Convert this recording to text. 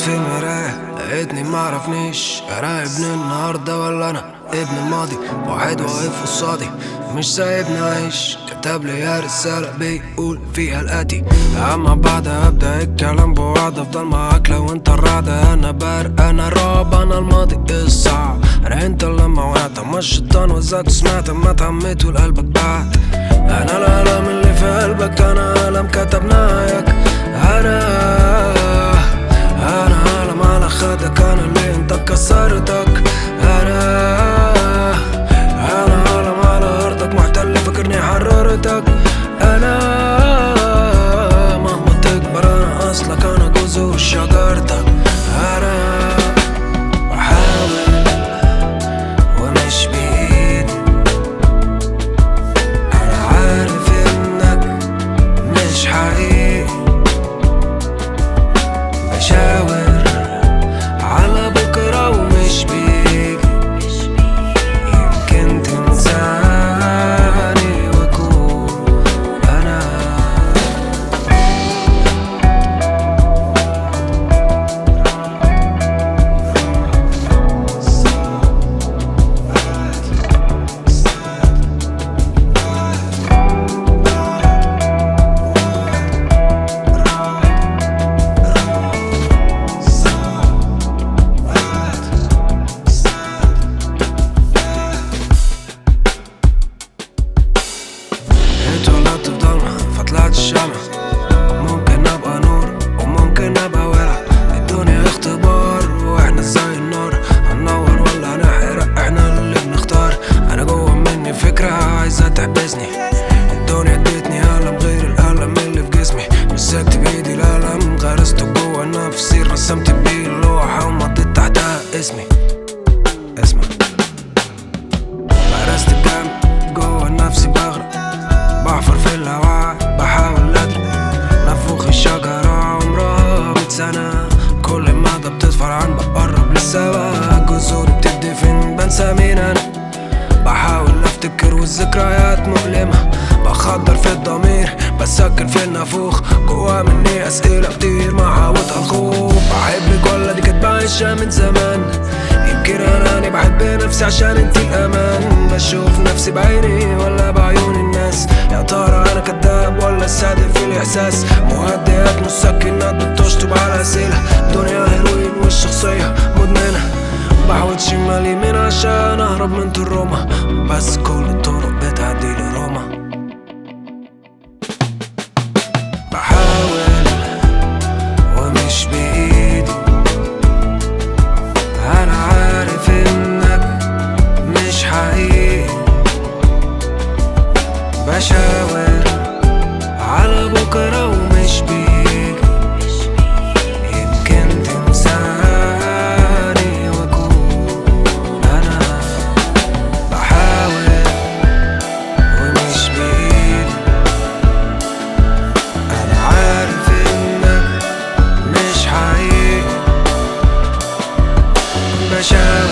بصيت في المراية لقيتني معرفنيش انا ابن النهاردة ولا انا ابن الماضي واحد واقف قصادي مش سايبني اعيش كتب لي رسالة بيقول فيها الاتي اما بعد ابدا الكلام بوعد افضل معاك لو انت الرعدة انا بارق انا رعب انا الماضي الصعب انا انت لما وقعت اما الشيطان وزعت وسمعت اما اتعميت ولقلبك بعد انا الالم اللي في قلبك انا الم كتب نهايك انا انا عالم على خدك انا اللي انت كسرتك انا انا عالم على ارضك محتل فكرني حررتك انا مهما تكبر انا اصلك انا جذور شجرتك انا بحاول ومش بايدي انا عارف انك مش حقيقي بشاور على بكرة ومش بيجي يمكن تنساني واكون انا اتولدت في ضلمة فطلعت الشمع ممكن ابقى نور وممكن ابقى ورع الدنيا اختبار واحنا زي النار هننور ولا هنحرق احنا اللي بنختار انا جوه مني فكرة عايزة تحبسني الدنيا ادتني ألم غير الألم اللي في جسمي مسكت بإيدي الألم غرسته جوه نفسي رسمت بيه اللوحة ومضيت تحتها اسمي اسمع غرست الجنب جوه نفسي بغرق بحفر في الهواء بحاول ادري نفوخ الشجرة عمرها مية سنة كل مدى بتدفر عن بقرب للسما جذوري بتدفن بنسى مين انا بحاول افتكر والذكريات مؤلمة بخدر في الضمير بسكن في النافوخ جوا مني اسئلة كتير ما حاولت الخوف بحبك ولا دي كانت بعيشها من زمان يمكن اناني بحب نفسي عشان انت الامان بشوف نفسي بعيني ولا بعيون الناس يا ترى انا كداب ولا صادق في الاحساس مهدئات مسكنات بتشطب على اسئله دنيا هيروين والشخصيه مدمنه بحاول شمال يمين عشان اهرب من تروما بس كل الطرق بتعدي لروما بحاول ومش بايدي انا عارف انك مش حقيقي بشاور على بكرة ومش بيجي يمكن تنساني واكون انا بحاول ومش بايدي انا عارف انك مش حقيقي بشاور